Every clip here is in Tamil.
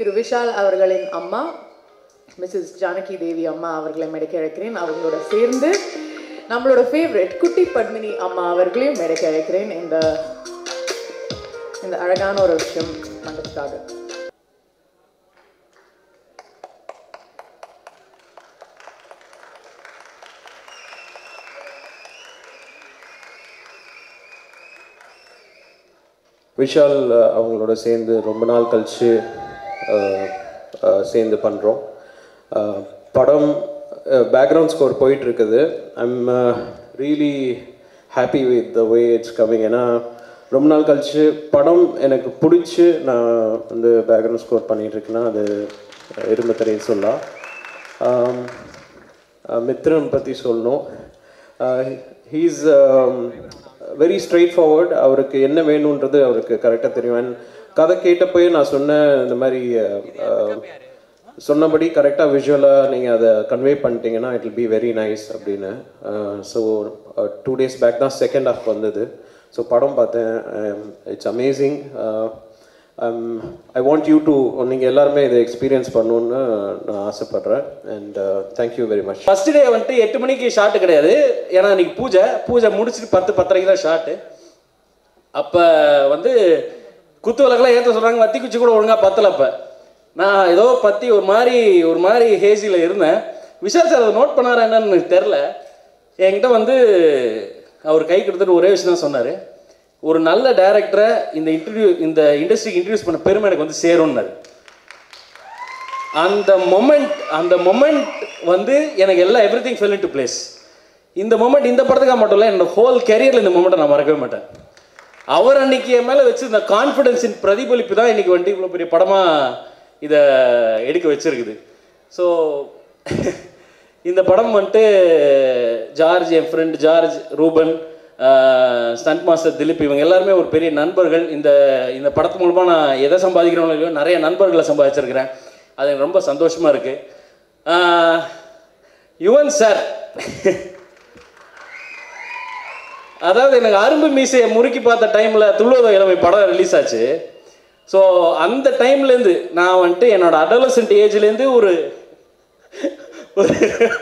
திரு விஷால் அவர்களின் அம்மா மிஸ்ஸஸ் ஜானகி தேவி அம்மா அவர்களை மேடைக்கு அழைக்கிறேன் அவர்களோட சேர்ந்து நம்மளோட ஃபேவரட் குட்டி பத்மினி அம்மா அவர்களையும் மேடைக்கு அழைக்கிறேன் இந்த இந்த அழகான ஒரு விஷயம் பண்ணுறதுக்காக விஷால் அஹ், அவங்களோட சேர்ந்து ரொம்ப நாள் கழித்து சேர்ந்து பண்ணுறோம் படம் பேக்ரவுண்ட் ஸ்கோர் போயிட்டு இருக்குது I'm really happy with the way it's coming ஏன்னா ரொம்ப நாள் கழித்து படம் எனக்கு பிடிச்சி நான் வந்து பேக்ரவுண்ட் ஸ்கோர் பண்ணிட்டு இருக்கேன்னா அது இரும்பு தெரியும் சொல்லலாம் ஆம், அஹ் மித்ரன் பற்றி சொல்லணும் ஹீஸ் வெரி ஸ்ட்ரெயிட் ஃபார்வர்ட் அவருக்கு என்ன வேணுன்றது அவருக்கு கரெக்டாக தெரியும் அண்ட் கதை கேட்டப்போயே நான் சொன்னேன் இந்த மாதிரி அஹ், அஹ், சொன்னபடி கரெக்டாக விஷுவலாக நீங்கள் அதை கன்வே பண்ணிட்டீங்கன்னா it will be very nice அப்படின்னு ஸோ டூ டேஸ் பேக் தான் செகண்ட் ஹாஃப் வந்தது ஸோ படம் பார்த்தேன் it's amazing I want you to நீங்கள் எல்லாருமே இதை எக்ஸ்பீரியன்ஸ் பண்ணணுன்னு நான் ஆசைப்பட்றேன் and thank you very much first day வந்துட்டு எட்டு மணிக்கு ஷாட்டு கிடையாது ஏன்னா இன்னைக்கு பூஜை பூஜை முடிச்சுட்டு பத்து பத்தரைக்கு தான் ஷாட்டு அப்போ வந்து குத்து விளக்கெல்லாம் ஏற்ற சொல்கிறாங்க வத்தி குச்சி கூட ஒழுங்காக பத்தல அப்போ நான் ஏதோ பற்றி ஒரு மாதிரி ஒரு மாதிரி ஹேசியில் இருந்தேன் விஷால் சார் அதை நோட் பண்ணாரா என்னன்னு எனக்கு தெரில என்கிட்ட வந்து அவர் கை கொடுத்துட்டு ஒரே விஷயம் தான் சொன்னார் ஒரு நல்ல டைரக்டரை இந்த இன்டர்வியூ இந்த இண்டஸ்ட்ரிக்கு இன்ட்ரடியூஸ் பண்ண பெருமை எனக்கு வந்து சேரும்னாரு அந்த மொமெண்ட் அந்த மொமெண்ட் வந்து எனக்கு எல்லாம் everything fell to place இந்த மொமெண்ட் இந்த படத்துக்காக மட்டும் இல்லை என்னோட ஹோல் கேரியரில் இந்த மொமெண்ட்டை நான் மறக்கவே மாட்டேன் அவர் அன்னைக்கு என் மேலே வச்சு இந்த கான்ஃபிடென்ஸின் பிரதிபலிப்பு தான் இன்னைக்கு வந்துட்டு இவ்வளோ பெரிய படமாக இதை எடுக்க வச்சிருக்குது ஸோ இந்த படம் வந்துட்டு ஜார்ஜ் என் friend George Ruben stunt master Dilip இவங்க எல்லாருமே ஒரு பெரிய நண்பர்கள் இந்த இந்த படத்து மூலமாக நான் எதை சம்பாதிக்கிறோம் இல்லையோ நிறைய நண்பர்களை சம்பாதிச்சிருக்கிறேன் அது எனக்கு ரொம்ப சந்தோஷமாக இருக்குது யுவன் சார் அதாவது எனக்கு அரும்பு மீசையை முறுக்கி பார்த்த டைமில் துள்ளுவத இளமை படம் ரிலீஸ் ஆச்சு ஸோ அந்த டைம்லேருந்து நான் வந்துட்டு என்னோட அடலசன்ட் ஏஜ்லேருந்து ஒரு ஒரு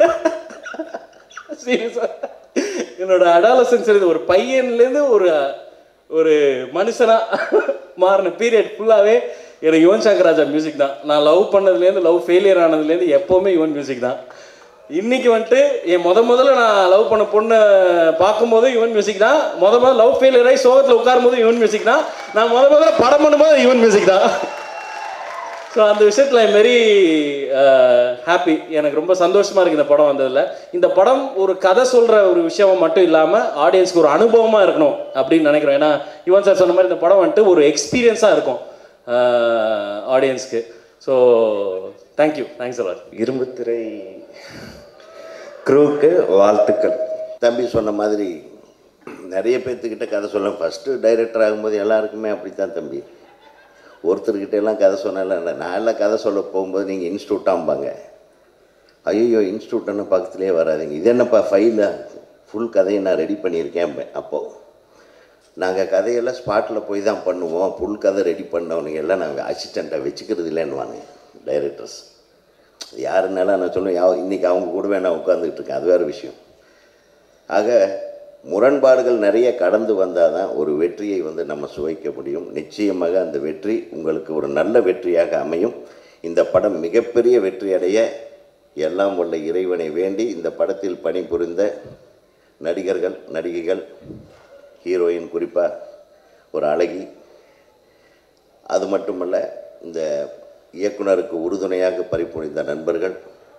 சீரியஸா என்னோட அடாலசன்ஸ் ஒரு பையன்லேருந்து ஒரு ஒரு மனுஷனா மாறின பீரியட் ஃபுல்லாகவே எனக்கு யுவன் சங்கர் ராஜா மியூசிக் தான் நான் லவ் பண்ணதுலேருந்து லவ் ஃபெயிலியர் ஆனதுலேருந்து எப்போவுமே யுவன் மியூசிக் தான் இன்னைக்கு வந்துட்டு என் முத முதல்ல நான் லவ் பண்ண பொண்ணை பார்க்கும்போது யுவன் மியூசிக் தான் முத முதல்ல லவ் ஃபெயிலியர் ஆகி சோகத்தில் உட்காரும் போது யுவன் மியூசிக் தான் நான் முத முதல்ல படம் பண்ணும்போது யுவன் மியூசிக் தான் ஸோ அந்த விஷயத்தில் ஐம் வெரி ஹாப்பி எனக்கு ரொம்ப சந்தோஷமாக இருக்குது இந்த படம் வந்ததில் இந்த படம் ஒரு கதை சொல்கிற ஒரு விஷயம் மட்டும் இல்லாமல் ஆடியன்ஸ்க்கு ஒரு அனுபவமாக இருக்கணும் அப்படின்னு நினைக்கிறோம் ஏன்னா யுவன் சார் சொன்ன மாதிரி இந்த படம் வந்துட்டு ஒரு எக்ஸ்பீரியன்ஸாக இருக்கும் ஆடியன்ஸ்க்கு so thank you thanks a lot Irumbuthirai க்ரூக்கு வாழ்த்துக்கள் தம்பி சொன்ன மாதிரி நிறைய பேர்த்துக்கிட்ட கதை சொல்ல ஃபஸ்ட்டு டைரக்டர் ஆகும்போது எல்லாருக்குமே அப்படித்தான் தம்பி ஒருத்தர்கிட்ட எல்லாம் கதை சொன்னால நான் எல்லாம் கதை சொல்ல போகும்போது நீங்கள் இன்ஸ்டியூட்டாம்பாங்க ஐயோ இன்ஸ்டியூட்டுன்னு பக்கத்துலேயே வராதுங்க இது என்னப்பா ஃபைலில் ஃபுல் கதையை நான் ரெடி பண்ணியிருக்கேன் அப்போது நாங்கள் கதையெல்லாம் ஸ்பாட்டில் போய் தான் பண்ணுவோம் ஃபுல் கதை ரெடி பண்ணவனுங்க எல்லாம் நாங்கள் அசிஸ்டண்ட்டாக வச்சுக்கிறது இல்லைன்னுவாங்க டைரக்டர்ஸ் யாருனாலும் நான் சொல்லுவேன் யா இன்றைக்கி அவங்க கூடவே நான் உட்காந்துக்கிட்டு இருக்கேன் அது வேறு விஷயம் ஆக முரண்பாடுகள் நிறைய கடந்து வந்தால் தான் ஒரு வெற்றியை வந்து நம்ம சுவைக்க முடியும் நிச்சயமாக அந்த வெற்றி உங்களுக்கு ஒரு நல்ல வெற்றியாக அமையும் இந்த படம் மிகப்பெரிய வெற்றி அடைய எல்லாம் உள்ள இறைவனை வேண்டி இந்த படத்தில் பணிபுரிந்த நடிகர்கள் நடிகைகள் ஹீரோயின் குறிப்பாக ஒரு அழகி அது மட்டுமல்ல இந்த இயக்குனருக்கு உறுதுணையாக பறிபுரிந்த நண்பர்கள்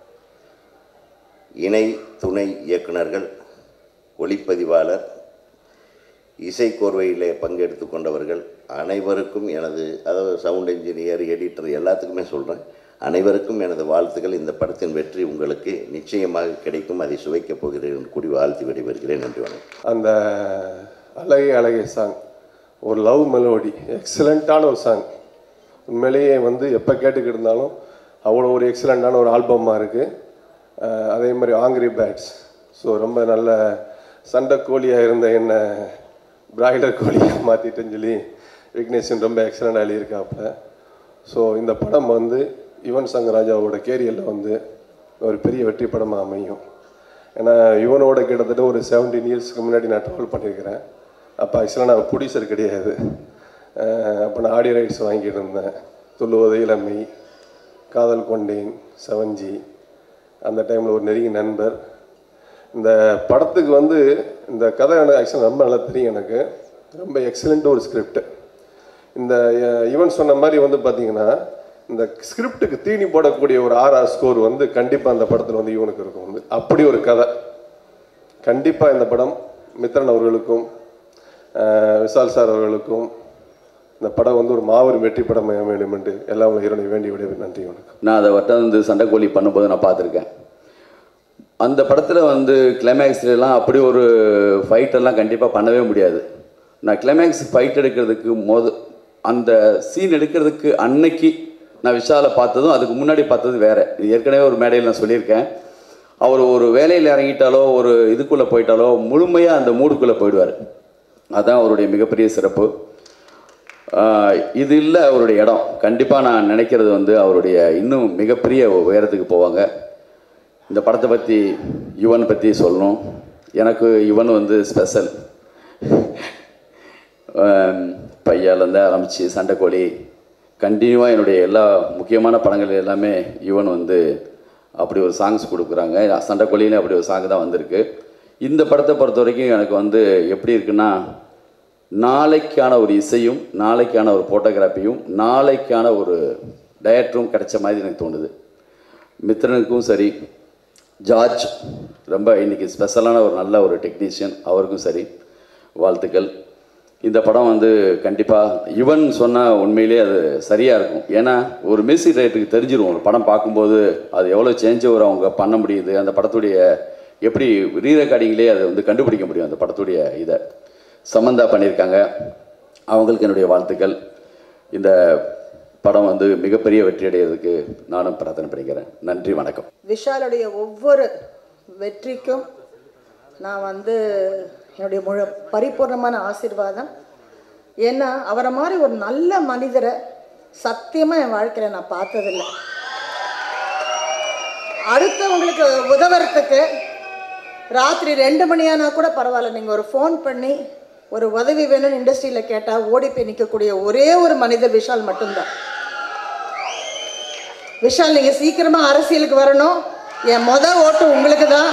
இணை துணை இயக்குனர்கள் ஒளிப்பதிவாளர் இசைக்கோர்வையிலே பங்கெடுத்து கொண்டவர்கள் அனைவருக்கும் எனது அதாவது சவுண்ட் இன்ஜினியர் எடிட்டர் எல்லாத்துக்குமே சொல்கிறேன் அனைவருக்கும் எனது வாழ்த்துக்கள் இந்த படத்தின் வெற்றி உங்களுக்கு நிச்சயமாக கிடைக்கும் அதை சுவைக்கப் போகிறேன் என்று கூறி வாழ்த்து விடைபெறுகிறேன் நன்றி வணக்கம் அந்த அழகே அழகே சாங் ஒரு லவ் மெலோடி எக்ஸலண்ட்டான ஒரு சாங் உண்மையிலேயே வந்து எப்போ கேட்டுக்கிட்டு இருந்தாலும் அவ்வளோ ஒரு எக்ஸலண்ட்டான ஒரு ஆல்பமாக இருக்குது அதே மாதிரி ஆங்கிரி பேட்ஸ் ஸோ ரொம்ப நல்ல சண்டை கோழியாக இருந்த என்ன பிராய்லர் கோழியாக மாற்றிட்டேன்னு சொல்லி விக்னேஷன் ரொம்ப எக்ஸலண்டாக எழுதியிருக்காப்புல ஸோ இந்த படம் வந்து யுவன் சங்கர் ராஜாவோட கேரியரில் வந்து ஒரு பெரிய வெற்றி படமாக அமையும் ஏன்னா யுவனோட கிட்டத்தட்ட ஒரு செவன்டீன் இயர்ஸ்க்கு முன்னாடி நான் ட்ராவல் பண்ணியிருக்கிறேன் அப்போ ஆக்சுவலாக நான் ப்ரொடியூசர் கிடையாது அப்போ நான் ஆடியோ ரைட்ஸ் வாங்கிட்டு இருந்தேன் துள்ளுவது இளமை காதல் கொண்டேன் செவன்ஜி அந்த டைமில் ஒரு நெருங்கிய நண்பர் இந்த படத்துக்கு வந்து இந்த கதை எனக்கு ஆக்சுவலாக ரொம்ப நல்லா தெரியும் எனக்கு ரொம்ப எக்ஸலண்ட் ஒரு ஸ்கிரிப்ட் இந்த ஈவன் சொன்ன மாதிரி வந்து பார்த்தீங்கன்னா இந்த ஸ்கிரிப்டுக்கு தீனி போடக்கூடிய ஒரு ஆர்ஆர் ஸ்கோர் வந்து கண்டிப்பாக அந்த படத்தில் வந்து இவனுக்கு இருக்கும் வந்து அப்படி ஒரு கதை கண்டிப்பாக இந்த படம் மித்ரன் அவர்களுக்கும் அஹ், விஷால் சார் அவர்களுக்கும் இந்த படம் வந்து ஒரு மாபெரும் வெற்றி படம் அமைய வேண்டும் என்று எல்லாம் இறைவனை வேண்டி விட நன்றி வணக்கம் நான் அதை வட்டம் வந்து சண்டைக்கோழி பண்ணும்போது நான் பார்த்துருக்கேன் அந்த படத்தில் வந்து கிளைமேக்ஸ்லாம் அப்படி ஒரு ஃபைட்டெல்லாம் கண்டிப்பாக பண்ணவே முடியாது நான் கிளைமேக்ஸ் ஃபைட் எடுக்கிறதுக்கு மொத அந்த சீன் எடுக்கிறதுக்கு அன்னைக்கு நான் விஷாலை பார்த்ததும் அதுக்கு முன்னாடி பார்த்தது வேற இது ஏற்கனவே ஒரு மேடையில் நான் சொல்லியிருக்கேன் அவர் ஒரு வேலையில் இறங்கிட்டாலோ ஒரு இதுக்குள்ளே போயிட்டாலோ முழுமையாக அந்த மூடுக்குள்ளே போயிடுவார் அதான் அவருடைய மிகப்பெரிய சிறப்பு ஆஹ் இது இல்லை அவருடைய இடம் கண்டிப்பாக நான் நினைக்கிறது வந்து அவருடைய இன்னும் மிகப்பெரிய உயரத்துக்கு போவாங்க இந்த படத்தை பற்றி யுவன் பற்றி சொல்லணும் எனக்கு யுவன் வந்து ஸ்பெஷல் பையாலேருந்து ஆரம்பித்து சண்டைக்கோழி கண்டினியூவாக என்னுடைய எல்லா முக்கியமான படங்கள் எல்லாமே யுவன் வந்து அப்படி ஒரு சாங்ஸ் கொடுக்குறாங்க சண்டைக்கோழியில அப்படி ஒரு சாங் தான் வந்திருக்கு இந்த படத்தை பொறுத்த வரைக்கும் எனக்கு வந்து எப்படி இருக்குன்னா நாளைக்கான ஒரு இசையும் நாளைக்கான ஒரு ஃபோட்டோகிராஃபியும் நாளைக்கான ஒரு டயட்டும் கிடைச்ச மாதிரி எனக்கு தோணுது மித்ரனுக்கும் சரி ஜார்ஜ் ரொம்ப இன்னைக்கு ஸ்பெஷலான ஒரு நல்ல ஒரு டெக்னீஷியன் அவருக்கும் சரி வாழ்த்துக்கள் இந்த படம் வந்து கண்டிப்பாக யுவன் சொன்னால் உண்மையிலே அது சரியாக இருக்கும் ஏன்னா ஒரு மியூசிக் ரைட்டருக்கு தெரிஞ்சிரும் ஒரு படம் பார்க்கும்போது அது எவ்வளோ சேஞ்ச் ஓவர் அவங்க பண்ண முடியுது அந்த படத்துடைய எப்படி ரீ ரெக்கார்டிங்லேயே அதை வந்து கண்டுபிடிக்க முடியும் அந்த படத்துடைய இதை சமந்தா பண்ணியிருக்காங்க அவங்களுக்கு என்னுடைய வாழ்த்துக்கள் இந்த படம் வந்து மிகப்பெரிய வெற்றி அடைகிறதுக்கு நானும் பிரார்த்தனை பண்ணிக்கிறேன் நன்றி வணக்கம் விஷாலுடைய ஒவ்வொரு வெற்றிக்கும் நான் வந்து என்னுடைய முழு பரிபூர்ணமான ஆசீர்வாதம் ஏன்னா அவரை மாதிரி ஒரு நல்ல மனிதரை சத்தியமாக என் வாழ்க்கையில் நான் பார்த்ததில்லை அடுத்தவங்களுக்கு உதவுறதுக்கு ராத்திரி ரெண்டு மணியானா கூட பரவாயில்ல நீங்கள் ஒரு ஃபோன் பண்ணி ஒரு உதவி வேணும்னு இண்டஸ்ட்ரியில் கேட்டால் ஓடி போய் நிற்கக்கூடிய ஒரே ஒரு மனிதர் விஷால் மட்டும்தான் விஷால் நீங்கள் சீக்கிரமாக அரசியலுக்கு வரணும் என் மொத ஓட்டு உங்களுக்கு தான்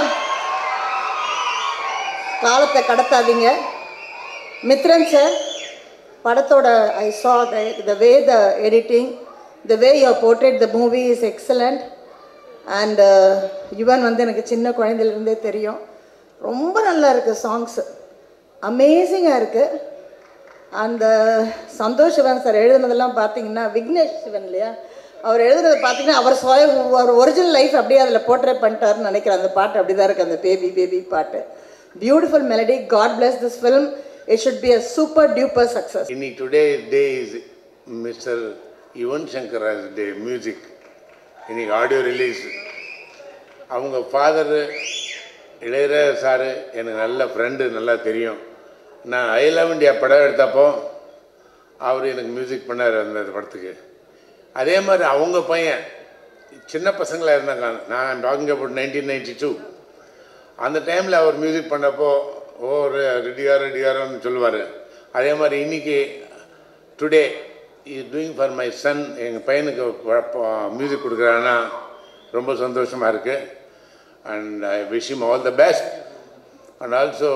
காலத்தை கடத்தாதீங்க மித்ரன் சார் படத்தோட I saw the way the editing the way you portrayed the movie is excellent and Yuvan வந்து எனக்கு சின்ன குழந்தையிலேருந்தே தெரியும் ரொம்ப நல்லா இருக்குது சாங்ஸு அமேசிங்காக இருக்குது அந்த சந்தோஷ் சிவன் சார் எழுதுனதெல்லாம் பார்த்தீங்கன்னா விக்னேஷ் சிவன் இல்லையா அவர் எழுதுனது பார்த்தீங்கன்னா அவர் சுய ஒரு ஒரிஜினல் லைஃப் அப்படியே அதில் போர்ட்ரேட் பண்ணிட்டாருன்னு நினைக்கிறேன் அந்த பாட்டு அப்படி தான் இருக்குது அந்த பேபி பேபி பாட்டு beautiful melody God bless this film it should be a super duper success இன்னைக்கு today day is Mr Yuvan Shankar day music இன்னைக்கு ஆடியோ ரிலீஸ் அவங்க ஃபாதரு இளையராஜா சாரு எனக்கு நல்ல ஃப்ரெண்டு நல்லா தெரியும் நான் ஐ லவ் இண்டியா படம் எடுத்தப்போ அவர் எனக்கு மியூசிக் பண்ணார் அந்த படத்துக்கு அதே மாதிரி அவங்க பையன் சின்ன பசங்களாக இருந்தாங்க நான் talking about nineteen ninety two அந்த டைமில் அவர் மியூசிக் பண்ணப்போ ஓ ரெடியா ரெடியாரோன்னு சொல்லுவார் அதே மாதிரி இன்னைக்கு today is doing for my son எங்கள் பையனுக்கு மியூசிக் கொடுக்குறான்னா ரொம்ப சந்தோஷமாக இருக்குது and I wish him all the best and also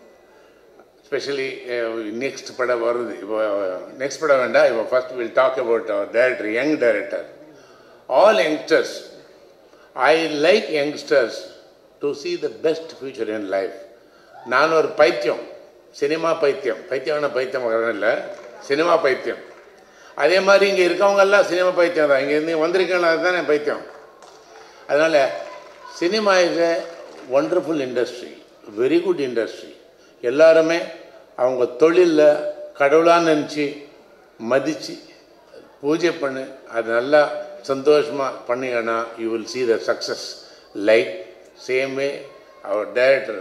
specially next படம் வருது இப்போ நெக்ஸ்ட் படம் வேண்டாம் இப்போ first will talk about our director young director all youngsters I like youngsters to see the best future in life நான் ஒரு பைத்தியம் சினிமா பைத்தியம் பைத்தியமான பைத்தியம் இல்லை சினிமா பைத்தியம் அதே மாதிரி இங்கே இருக்கவங்கெல்லாம் சினிமா பைத்தியம் தான் இங்கே இருந்து வந்திருக்கேன் அதுதான் என் பைத்தியம் அதனால் cinema is a wonderful industry very good industry எல்லாருமே அவங்க தொழிலில் கடவுளாக நினச்சி மதித்து பூஜை பண்ணு அது நல்லா சந்தோஷமாக பண்ணீங்கன்னா you will see the success like same way our director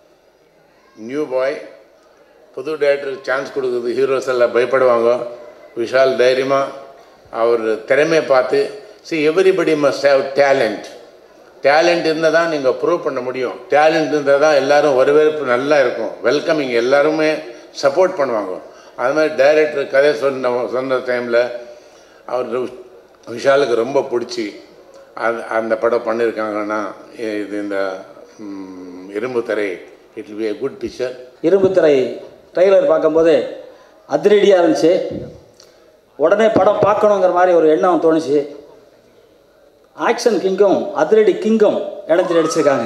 new boy புது டைரக்டருக்கு சான்ஸ் கொடுக்குறது ஹீரோஸ் எல்லாம் பயப்படுவாங்க விஷால் தைரியமாக அவர் திறமையை பார்த்து see everybody must have talent talent இருந்தால் தான் நீங்கள் ப்ரூவ் பண்ண முடியும் டேலண்ட் இருந்தால் தான் எல்லாரும் வரவேற்பு நல்லா இருக்கும் வெல்கமிங் எல்லாருமே சப்போர்ட் பண்ணுவாங்க அது மாதிரி டைரக்டர் கதை சொன்ன சொன்ன டைமில் அவர் விஷாலுக்கு ரொம்ப பிடிச்சி அந்த அந்த படம் பண்ணியிருக்காங்கன்னா இது இந்த ம், Irumbuthirai it will be a good picture Irumbuthirai trailer பார்க்கும்போது அதிரடியாக இருந்துச்சு உடனே படம் பார்க்கணுங்கிற மாதிரி ஒரு எண்ணம் தோணுச்சு ஆக்ஷன் கிங்கும் அதிரடி கிங்கும் இணைஞ்சு நடிச்சிருக்காங்க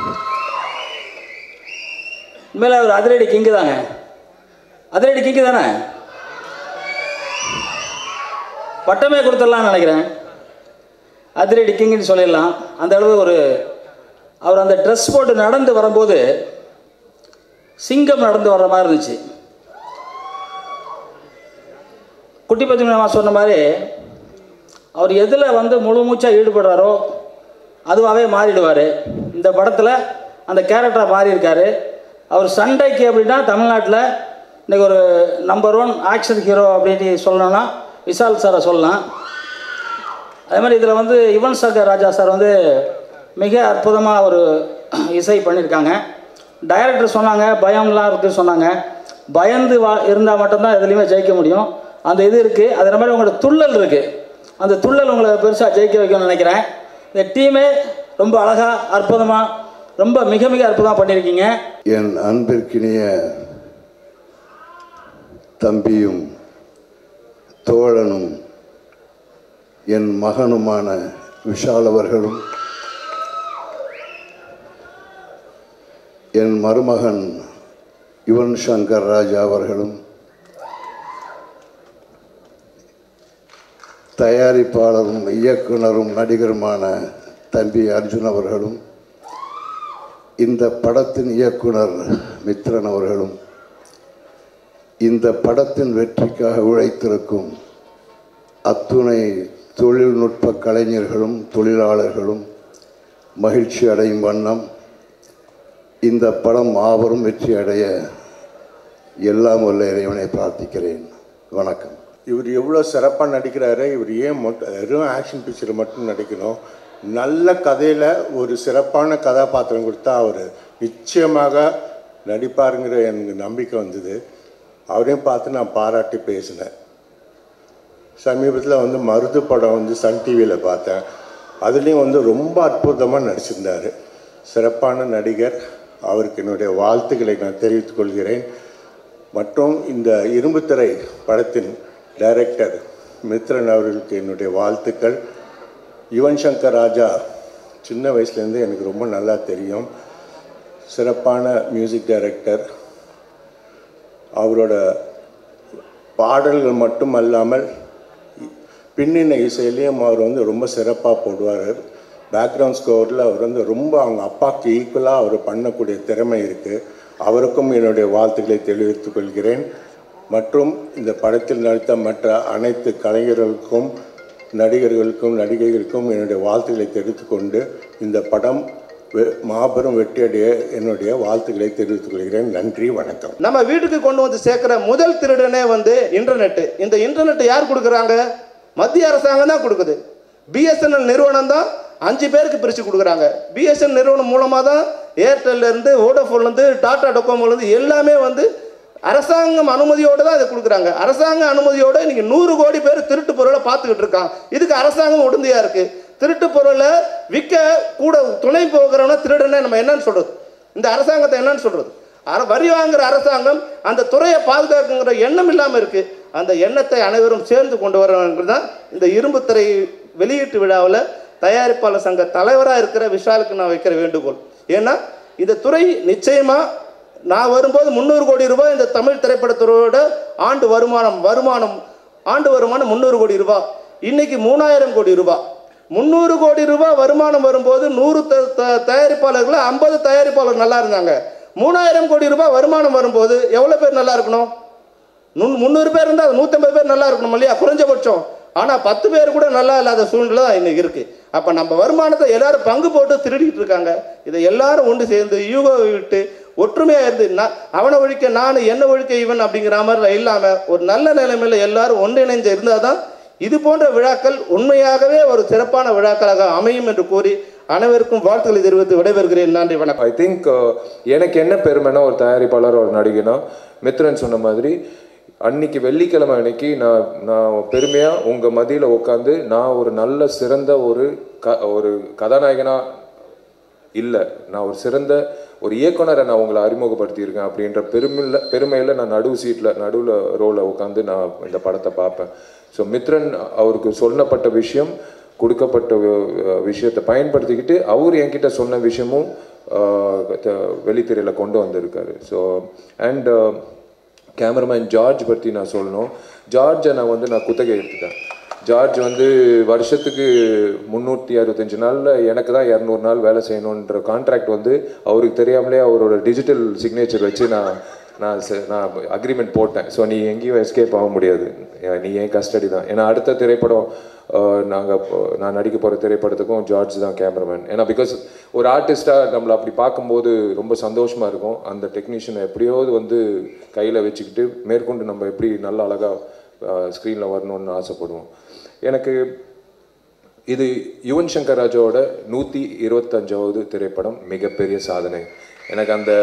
உண்மையில ஒரு அதிரடி கிங்கு தாங்க அதிரடி கிங்கு தானே பட்டமே கொடுத்துடலாம்னு நினைக்கிறேன் அதிரடி கிங்குன்னு சொல்லிடலாம் அந்த அளவு ஒரு அவர் அந்த ட்ரெஸ் போட்டு நடந்து வரும்போது சிங்கம் நடந்து வர்ற மாதிரி இருந்துச்சு குட்டி பத்தி நான் சொன்ன மாதிரி அவர் எதில் வந்து முழு மூச்சாக ஈடுபடுறாரோ அதுவாகவே மாறிடுவார் இந்த படத்தில் அந்த கேரக்டராக மாறி இருக்காரு அவர் சண்டைக்கு அப்படின்னா தமிழ்நாட்டில் இன்னைக்கு ஒரு நம்பர் ஒன் ஆக்ஷன் ஹீரோ அப்படின்னு சொல்லணும்னா விஷால் சாரை சொல்லலாம் அதே மாதிரி இதில் வந்து யுவன் சங்கர் ராஜா சார் வந்து மிக அற்புதமாக ஒரு இசை பண்ணியிருக்காங்க டைரக்டர் சொன்னாங்க பயம்லாம் இருக்குன்னு சொன்னாங்க பயந்து வா இருந்தால் மட்டும்தான் எதுலேயுமே ஜெயிக்க முடியும் அந்த இது இருக்குது அதே மாதிரி உங்களோட துள்ளல் இருக்குது அந்த துள்ளல் உங்களை பெருசாக ஜெயிக்க வைக்கணும்னு நினைக்கிறேன் இந்த டீமே ரொம்ப அழகாக அற்புதமாக ரொம்ப மிக மிக அற்புதமாக பண்ணியிருக்கீங்க என் அன்பிற்கினிய தம்பியும் தோழனும் என் மகனுமான விஷால் அவர்களும் என் மருமகன் யுவன் சங்கர் ராஜா அவர்களும் தயாரிப்பாளரும் இயக்குனரும் நடிகருமான தம்பி அர்ஜுன் அவர்களும் இந்த படத்தின் இயக்குனர் மித்ரன் அவர்களும் இந்த படத்தின் வெற்றிக்காக உழைத்திருக்கும் அத்துணை தொழில்நுட்ப கலைஞர்களும் தொழிலாளர்களும் மகிழ்ச்சி அடையும் வண்ணம் இந்த படம் மாபெரும் வெற்றி அடைய எல்லாம் வல்ல இறைவனை பிரார்த்திக்கிறேன் வணக்கம் இவர் எவ்வளோ சிறப்பாக நடிக்கிறாரு இவர் ஏன் மட்டும் வெறும் ஆக்ஷன் பிக்சர் மட்டும் நடிக்கணும் நல்ல கதையில் ஒரு சிறப்பான கதாபாத்திரம் கொடுத்தா அவர் நிச்சயமாக நடிப்பாருங்கிற எனக்கு நம்பிக்கை வந்தது அவரையும் பார்த்து நான் பாராட்டி பேசினேன் சமீபத்தில் வந்து மருது படம் வந்து சன் டிவியில் பார்த்தேன் அதுலேயும் வந்து ரொம்ப அற்புதமாக நடிச்சிருந்தார் சிறப்பான நடிகர் அவருக்கு என்னுடைய வாழ்த்துக்களை நான் தெரிவித்துக் கொள்கிறேன் மற்றும் இந்த இரும்புத்திரை படத்தின் டைரக்டர் மித்ரன் அவர்களுக்கு என்னுடைய வாழ்த்துக்கள் யுவன் சங்கர் ராஜா சின்ன வயசுலேருந்து எனக்கு ரொம்ப நல்லா தெரியும் சிறப்பான மியூசிக் டைரக்டர் அவரோட பாடல்கள் மட்டும் அல்லாமல் பின்னணி இசையிலையும் அவர் வந்து ரொம்ப சிறப்பாக போடுவார் பேக்ரவுண்ட் ஸ்கோரில் அவர் வந்து ரொம்ப அவங்க அப்பாவுக்கு ஈக்குவலாக அவர் பண்ணக்கூடிய திறமை இருக்குது அவருக்கும் என்னுடைய வாழ்த்துக்களை தெரிவித்துக் கொள்கிறேன் மற்றும் இந்த படத்தில் நடித்த மற்ற அனைத்து கலைஞர்களுக்கும் நடிகர்களுக்கும் நடிகைகளுக்கும் என்னுடைய வாழ்த்துக்களை தெரிவித்துக் கொண்டு இந்த படம் வெ- மாபெரும் வெற்றியடைய என்னுடைய வாழ்த்துக்களை தெரிவித்துக் கொள்கிறேன் நன்றி வணக்கம் நம்ம வீட்டுக்கு கொண்டு வந்து சேர்க்கிற முதல் திருடனே வந்து இன்டர்நெட்டு இந்த இன்டர்நெட் யார் கொடுக்குறாங்க மத்திய அரசாங்கம் தான் கொடுக்குது பிஎஸ்என்எல் நிறுவனம் தான் அஞ்சு பேருக்கு பிரித்து கொடுக்குறாங்க பிஎஸ்என் நிறுவனம் மூலமாக தான் ஏர்டெல்லேருந்து வோடோஃபோன்லேருந்து டாடா டொக்கோமோலேருந்து எல்லாமே வந்து அரசாங்கம் அனுமதியோடு தான் இதை கொடுக்குறாங்க அரசாங்க அனுமதியோடு இன்னைக்கு நூறு கோடி பேர் திருட்டு பொருளை பார்த்துக்கிட்டு இருக்கான் இதுக்கு அரசாங்கம் உடந்தையாக இருக்குது திருட்டு பொருளை விற்க கூட துணை போகிறவன திருடனே நம்ம என்னன்னு சொல்கிறது இந்த அரசாங்கத்தை என்னன்னு சொல்கிறது அர வரி வாங்குற அரசாங்கம் அந்த துறையை பாதுகாக்குங்கிற எண்ணம் இல்லாமல் இருக்குது அந்த எண்ணத்தை அனைவரும் சேர்ந்து கொண்டு வரணுங்கிறது தான் இந்த இரும்பு திரை வெளியீட்டு விழாவில் தயாரிப்பாளர் சங்க தலைவராக இருக்கிற விஷாலுக்கு நான் வைக்கிற வேண்டுகோள் ஏன்னா இந்த துறை நிச்சயமாக நான் வரும்போது முந்நூறு கோடி ரூபாய் இந்த தமிழ் திரைப்படத்துறையோட ஆண்டு வருமானம் வருமானம் ஆண்டு வருமானம் முந்நூறு கோடி ரூபாய் இன்னைக்கு மூணாயிரம் கோடி ரூபாய் முந்நூறு கோடி ரூபாய் வருமானம் வரும்போது நூறு த- த- தயாரிப்பாளர்கள் ஐம்பது தயாரிப்பாளர் நல்லா இருந்தாங்க மூணாயிரம் கோடி ரூபாய் வருமானம் வரும்போது எவ்வளோ பேர் நல்லா இருக்கணும் நுண் முந்நூறு பேர் இருந்தால் அது நூற்றம்பது பேர் நல்லா இருக்கணும் இல்லையா குறைஞ்சபட்சம் ஆனால் பத்து பேர் கூட நல்லா இல்லாத சூழ்நிலை தான் இன்னைக்கு இருக்குது அப்போ நம்ம வருமானத்தை எல்லாரும் பங்கு போட்டு திருடிக்கிட்டு இருக்காங்க இதை எல்லாரும் ஒன்று சேர்ந்து யூகோவை விட்டு ஒற்றுமையாக இருந்து நான் அவனை ஒழிக்க நான் என்ன ஒழிக்க இவன் அப்படிங்கிற மாதிரி இல்லாமல் ஒரு நல்ல நிலைமையில் எல்லாரும் ஒன்றிணைஞ்சு இருந்தால் தான் இது போன்ற விழாக்கள் உண்மையாகவே ஒரு சிறப்பான விழாக்களாக அமையும் என்று கூறி அனைவருக்கும் வாழ்த்துக்களை தெரிவித்து விடைபெறுகிறேன் நன்றி வணக்கம் ஐ திங்க் எனக்கு என்ன பெருமைனா ஒரு தயாரிப்பாளர் ஒரு நடிகைனா மித்ரன் சொன்ன மாதிரி அன்னைக்கு வெள்ளிக்கிழமை அன்னைக்கு நான் நான் பெருமையாக உங்கள் மதியில் உட்காந்து நான் ஒரு நல்ல சிறந்த ஒரு க ஒரு கதாநாயகனா இல்லை நான் ஒரு சிறந்த ஒரு இயக்குனரை நான் உங்களை அறிமுகப்படுத்தியிருக்கேன் அப்படின்ற பெருமையில் பெருமையில் நான் நடுவு சீட்டில் நடுவில் ரோவில் உட்காந்து நான் இந்த படத்தை பார்ப்பேன் ஸோ மித்ரன் அவருக்கு சொல்லப்பட்ட விஷயம் கொடுக்கப்பட்ட வி- விஷயத்தை பயன்படுத்திக்கிட்டு அவர் என்கிட்ட சொன்ன விஷயமும் வெளித்திரையில் கொண்டு வந்திருக்காரு ஸோ அண்ட் கேமராமேன் ஜார்ஜ் பற்றி நான் சொல்லணும் ஜார்ஜை நான் வந்து நான் குத்தகை எடுத்துட்டேன் ஜார்ஜ் வந்து வருஷத்துக்கு முந்நூற்றி அறுபத்தஞ்சு நாளில் எனக்கு தான் இரநூறு நாள் வேலை செய்யணுன்ற கான்ட்ராக்ட் வந்து அவருக்கு தெரியாமலே அவரோட டிஜிட்டல் சிக்னேச்சர் வச்சு நான் நான் ச- நான் அக்ரிமெண்ட் போட்டேன் ஸோ நீ எங்கேயும் எஸ்கேப் ஆக முடியாது ஏ- நீ ஏன் கஸ்டடி தான் ஏன்னா அடுத்த திரைப்படம் நாங்கள் நான் நடிக்க போகிற திரைப்படத்துக்கும் ஜார்ஜ் தான் கேமராமேன் ஏன்னா பிகாஸ் ஒரு ஆர்டிஸ்ட்டாக நம்மளை அப்படி பார்க்கும்போது ரொம்ப சந்தோஷமாக இருக்கும் அந்த டெக்னீஷியனை எப்படியாவது வந்து கையில் வச்சுக்கிட்டு மேற்கொண்டு நம்ம எப்படி நல்ல அழகாக ஸ்க்ரீனில் வரணும்னு ஆசைப்படுவோம் எனக்கு இது யுவன் சங்கர் ராஜாவோட நூற்றி இருபத்தஞ்சாவது திரைப்படம் மிகப்பெரிய சாதனை எனக்கு அந்த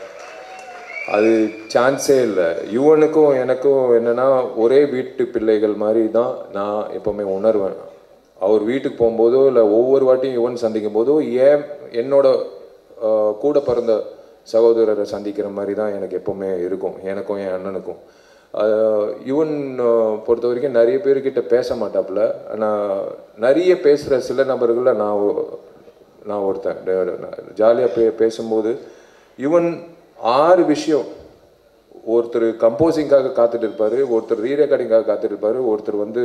அது சான்ஸே இல்லை யுவனுக்கும் எனக்கும் என்னன்னா ஒரே வீட்டு பிள்ளைகள் மாதிரி தான் நான் எப்போவுமே உணர்வேன் அவர் வீட்டுக்கு போகும்போதோ இல்லை ஒவ்வொரு வாட்டியும் யுவன் சந்திக்கும் போதோ ஏன் என்னோட ஆஹ், கூட பிறந்த சகோதரரை சந்திக்கிற மாதிரி தான் எனக்கு எப்போவுமே இருக்கும் எனக்கும் என் அண்ணனுக்கும் ஆஹ், யுவன் ஆஹ், பொறுத்த வரைக்கும் நிறைய பேர்கிட்ட பேச மாட்டாப்புல ஆனால் நிறைய பேசுகிற சில நபர்களில் நான் ஒ- நான் ஒருத்தன் ஜாலியாக பே பேசும்போது யுவன் ஆறு விஷயம் ஒருத்தர் கம்போசிங்காக காத்துட்டு இருப்பாரு ஒருத்தர் ரீ ரெக்கார்டிங்காக காத்துட்டு இருப்பாரு ஒருத்தர் வந்து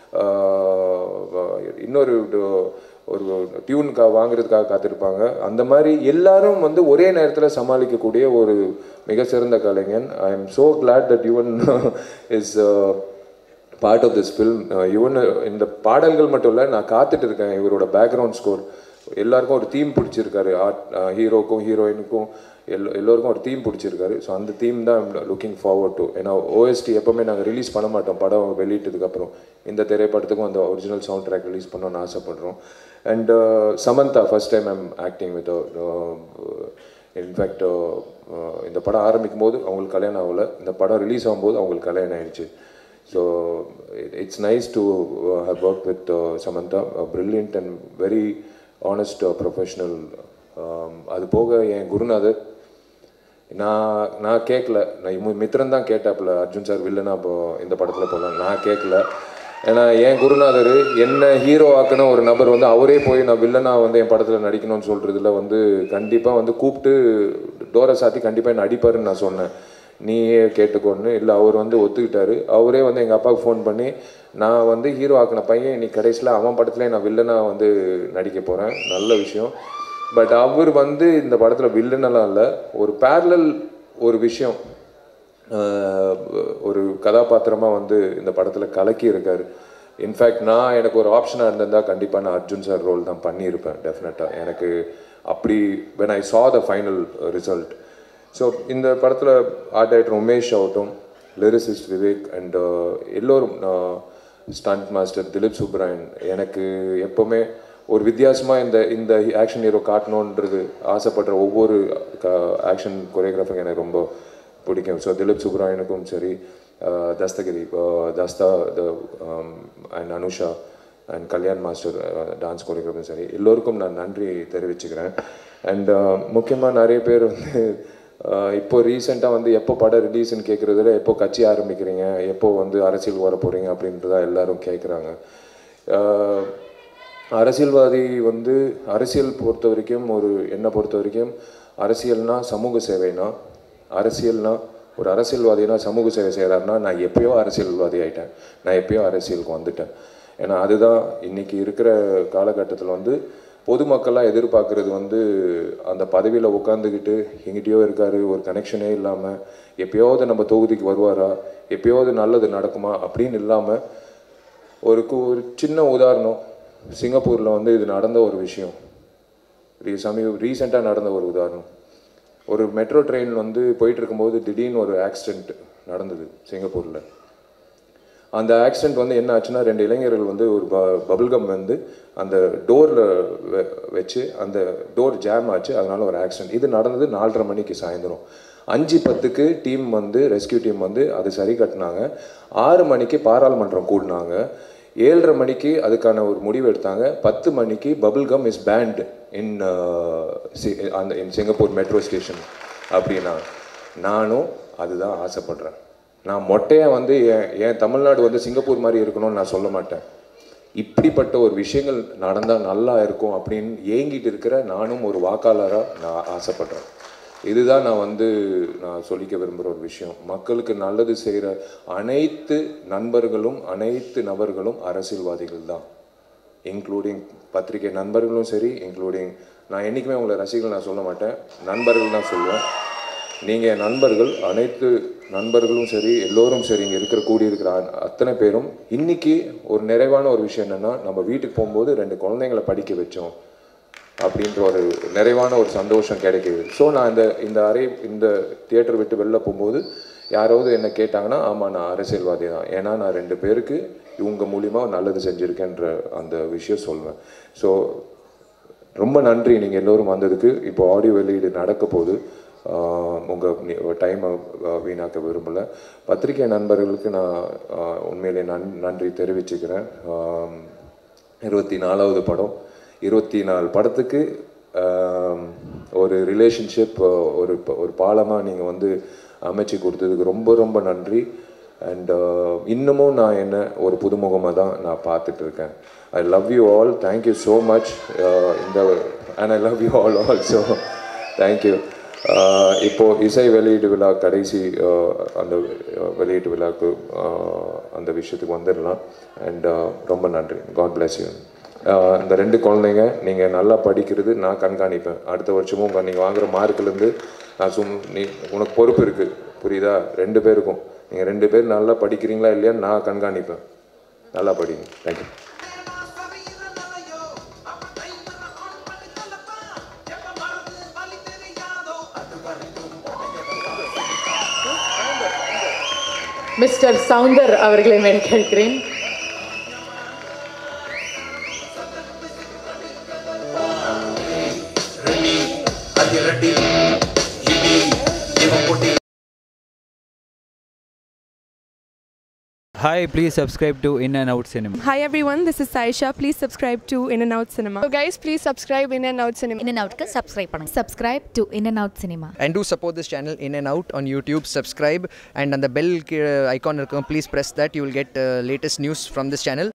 ஆஹ், இன்னொரு டு- ஒரு டியூனுக்காக வாங்குறதுக்காக காத்திருப்பாங்க அந்த மாதிரி எல்லாரும் வந்து ஒரே நேரத்தில் சமாளிக்கக்கூடிய ஒரு மிக சிறந்த கலைஞன் I am so glad that Yuvan is part of this film Yuvan இந்த பாடல்கள் மட்டும் இல்லை நான் காத்துட்டு இருக்கேன் இவரோட பேக்ரவுண்ட் ஸ்கோர் எல்லாருக்கும் ஒரு தீம் பிடிச்சிருக்காரு ஆர்ட் ஹீரோக்கும் ஹீரோயினுக்கும் எல்லோ எல்லோருக்கும் ஒரு தீம் பிடிச்சிருக்காரு ஸோ அந்த தீம் தான் லுக்கிங் ஃபார்வர்ட் டு ஏன்னா ஓஎஸ்டி எப்போவுமே நாங்கள் ரிலீஸ் பண்ண மாட்டோம் படம் வெளியிட்டதுக்கப்புறம் இந்த திரைப்படத்துக்கும் அந்த ஒரிஜினல் சவுண்ட் ட்ராக் ரிலீஸ் பண்ணணும்னு ஆசைப்படுறோம் and Samantha first time I'm acting with in fact இந்த படம் ஆரம்பிக்கும் போது அவங்களுக்கு கல்யாணம் ஆகல இந்த படம் ரிலீஸ் ஆகும்போது அவங்களுக்கு கல்யாணம் ஆயிடுச்சு so it's nice to have work with Samantha brilliant and very honest professional அது போக என் குருநாதர் நான் நான் கேட்கல நான் இம்மு- மித்ரன் தான் கேட்டாப்புல அர்ஜுன் சார் வில்லனா இப்போ இந்த படத்தில் போகலாம் நான் கேட்கல ஏன்னா என் குருநாதர் என்ன ஹீரோ ஆக்கின ஒரு நபர் வந்து அவரே போய் நான் வில்லனா வந்து என் படத்தில் நடிக்கணும்னு சொல்கிறதுல வந்து கண்டிப்பாக வந்து கூப்பிட்டு டோரை சாத்தி கண்டிப்பாக என்ன அடிப்பாருன்னு நான் சொன்னேன் நீயே கேட்டுக்கோன்னு இல்லை அவர் வந்து ஒத்துக்கிட்டாரு அவரே வந்து எங்கள் அப்பாவுக்கு ஃபோன் பண்ணி நான் வந்து ஹீரோ ஆக்கின பையன் இன்னைக்கு கடைசியில் அவன் படத்துலேயே நான் வில்லனா வந்து நடிக்க போகிறேன் நல்ல விஷயம் பட் அவர் வந்து இந்த படத்தில் வில்லனெல்லாம் இல்லை ஒரு பேரலல் ஒரு விஷயம் ஆஹ் ஒரு கதாபாத்திரமாக வந்து இந்த படத்தில் கலக்கி இருக்காரு இன்ஃபேக்ட் நான் எனக்கு ஒரு ஆப்ஷனாக இருந்திருந்தால் கண்டிப்பாக நான் அர்ஜுன் சார் ரோல் தான் பண்ணியிருப்பேன் டெஃபினட்டாக எனக்கு அப்படி when I saw the final result so இந்த படத்தில் ஆர்ட் டைரக்டர் உமேஷ் ஆகட்டும் லிரிசிஸ்ட் விவேக் அண்ட் எல்லோரும் ஸ்டண்ட் மாஸ்டர் திலீப் சுப்ராயன் எனக்கு எப்போவுமே ஒரு வித்தியாசமாக இந்த இந்த ஆக்ஷன் ஹீரோ காட்டணுன்றது ஆசைப்படுற ஒவ்வொரு ஆக்ஷன் கொரியோகிராஃபர் எனக்கு ரொம்ப பிடிக்கும் ஸோ திலீப் சுப்ராயனுக்கும் சரி அஹ், தஸ்தகிரி அஹ், Dastha and Anusha and Kalyan master dance கொரியோகிராஃபரும் சரி எல்லோருக்கும் நான் நன்றி தெரிவிச்சுக்கிறேன் அண்ட் முக்கியமாக நிறைய பேர் வந்து அஹ், இப்போ ரீசெண்டாக வந்து எப்போ படம் ரிலீஸ்னு கேட்குறதுல எப்போ கட்சி ஆரம்பிக்கிறீங்க எப்போ வந்து அரசியல் வர போகிறீங்க அப்படின்றதா எல்லாரும் கேட்குறாங்க அரசியல்வாதி வந்து அரசியல் பொறுத்த வரைக்கும் ஒரு என்னை பொறுத்த வரைக்கும் அரசியல்னா சமூக சேவைனா அரசியல்னா ஒரு அரசியல்வாதினா சமூக சேவை செய்கிறாருன்னா நான் எப்பயோ அரசியல்வாதி ஆயிட்டேன் நான் எப்பயோ அரசியலுக்கு வந்துட்டேன் ஏன்னா அதுதான் இன்னைக்கு இருக்கிற காலகட்டத்தில் வந்து பொதுமக்களாக எதிர்பார்க்கறது வந்து அந்த பதவியில் உட்காந்துக்கிட்டு எங்கிட்டயோ இருக்காரு ஒரு கனெக்ஷனே இல்லாமல் எப்பயாவது நம்ம தொகுதிக்கு வருவாரா எப்பயாவது நல்லது நடக்குமா அப்படின்னு இல்லாமல் ஒரு கு- ஒரு சின்ன உதாரணம் சிங்கப்பூரில் வந்து இது நடந்த ஒரு விஷயம் ரீ சமீப ரீசெண்டாக நடந்த ஒரு உதாரணம் ஒரு மெட்ரோ ட்ரெயின் வந்து போயிட்டு இருக்கும்போது திடீர்னு ஒரு ஆக்சிடெண்ட் நடந்தது சிங்கப்பூரில் அந்த ஆக்சிடென்ட் வந்து என்ன ஆச்சுன்னா ரெண்டு இளைஞர்கள் வந்து ஒரு பபுல்கம் வந்து அந்த டோரில் வச்சு அந்த டோர் ஜாம் ஆச்சு அதனால ஒரு ஆக்சிடென்ட் இது நடந்தது நாலரை மணிக்கு சாயந்தரம் அஞ்சு பத்துக்கு டீம் வந்து ரெஸ்கியூ டீம் வந்து அது சரி கட்டினாங்க ஆறு மணிக்கு பாராளுமன்றம் கூடினாங்க ஏழரை மணிக்கு அதுக்கான ஒரு முடிவு எடுத்தாங்க பத்து மணிக்கு பபுல்கம் இஸ் பேண்ட் இன் அந்த இன் சிங்கப்பூர் மெட்ரோ ஸ்டேஷன் அப்படின்னா நானும் அதுதான் ஆசைப்படுறேன் நான் மொட்டையாக வந்து என் என் தமிழ்நாடு வந்து சிங்கப்பூர் மாதிரி இருக்கணும்னு நான் சொல்ல மாட்டேன் இப்படிப்பட்ட ஒரு விஷயங்கள் நடந்தால் நல்லா இருக்கும் அப்படின்னு ஏங்கிட்டு இருக்கிற நானும் ஒரு வாக்காளராக நான் ஆசைப்படுறேன் இதுதான் நான் வந்து நான் சொல்லிக்க விரும்புகிற ஒரு விஷயம் மக்களுக்கு நல்லது செய்கிற அனைத்து நண்பர்களும் அனைத்து நபர்களும் அரசியல்வாதிகள் தான் இன்க்ளூடிங் பத்திரிகை நண்பர்களும் சரி இன்க்ளூடிங் நான் என்றைக்குமே உங்களை ரசிகர்கள் நான் சொல்ல மாட்டேன் நண்பர்கள் தான் சொல்லுவேன் நீங்கள் என் நண்பர்கள் அனைத்து நண்பர்களும் சரி எல்லோரும் சரி இங்கே இருக்கிற கூடியிருக்கிற அ- அத்தனை பேரும் இன்னைக்கு ஒரு நிறைவான ஒரு விஷயம் என்னென்னா நம்ம வீட்டுக்கு போகும்போது ரெண்டு குழந்தைங்களை படிக்க வச்சோம் அப்படின்ற ஒரு நிறைவான ஒரு சந்தோஷம் கிடைக்குது ஸோ நான் இந்த இந்த அறை இந்த தியேட்டர் விட்டு வெளில போகும்போது யாராவது என்ன கேட்டாங்கன்னா ஆமாம் நான் அரசியல்வாதி தான் ஏன்னா நான் ரெண்டு பேருக்கு இவங்க மூலிமா நல்லது செஞ்சுருக்கேன்ற அந்த விஷயம் சொல்லுவேன் ஸோ ரொம்ப நன்றி நீங்கள் எல்லோரும் வந்ததுக்கு இப்போ ஆடியோ வெளியீடு நடக்க போகுது உங்கள் டைமை வீணாக்க விரும்பலை பத்திரிகை நண்பர்களுக்கு நான் ஆஹ், உண்மையிலே நன் நன்றி தெரிவிச்சுக்கிறேன் ஆம், இருபத்தி நாலாவது படம் இருபத்தி நாலு படத்துக்கு ஆம், ஒரு ரிலேஷன்ஷிப் ஒரு ப- ஒரு பாலமாக நீங்கள் வந்து அமைச்சு கொடுத்ததுக்கு ரொம்ப ரொம்ப நன்றி அண்ட் இன்னமும் நான் என்ன ஒரு புதுமுகமாக தான் நான் பார்த்துட்டு இருக்கேன் I love you all thank you so much இந்த and I love you all also thank you இப்போ இசை வெளியீடு விழா கடைசி ஆஹ், அந்த ஆஹ், வெளியீட்டு விழாக்கு ஆஹ், அந்த விஷயத்துக்கு வந்துடலாம் அண்ட் ரொம்ப நன்றி காட் bless யூ இந்த ரெண்டு குழந்தைங்க நீங்கள் நல்லா படிக்கிறது நான் கண்காணிப்பேன் அடுத்த வருஷமும் உங்கள் நீங்கள் வாங்குற மார்க்லேருந்து நான் சும் நீ உனக்கு பொறுப்பு இருக்குது புரியுதா ரெண்டு பேருக்கும் நீங்கள் ரெண்டு பேர் நல்லா படிக்கிறீங்களா இல்லையான்னு நான் கண்காணிப்பேன் நல்லா படிங்க தேங்க்யூ மிஸ்டர் சவுந்தர் அவர்களை மேல் கேட்கிறேன் Hi, please subscribe to In and Out Cinema. Hi everyone, this is Saisha. Please subscribe to In and Out Cinema. So guys, please subscribe In and Out Cinema. In and Out subscribe பண்ணுங்க. Subscribe to In and Out Cinema. and do support this channel in and out on youtube subscribe and on the bell uh, icon please press that you will get uh, latest news from this channel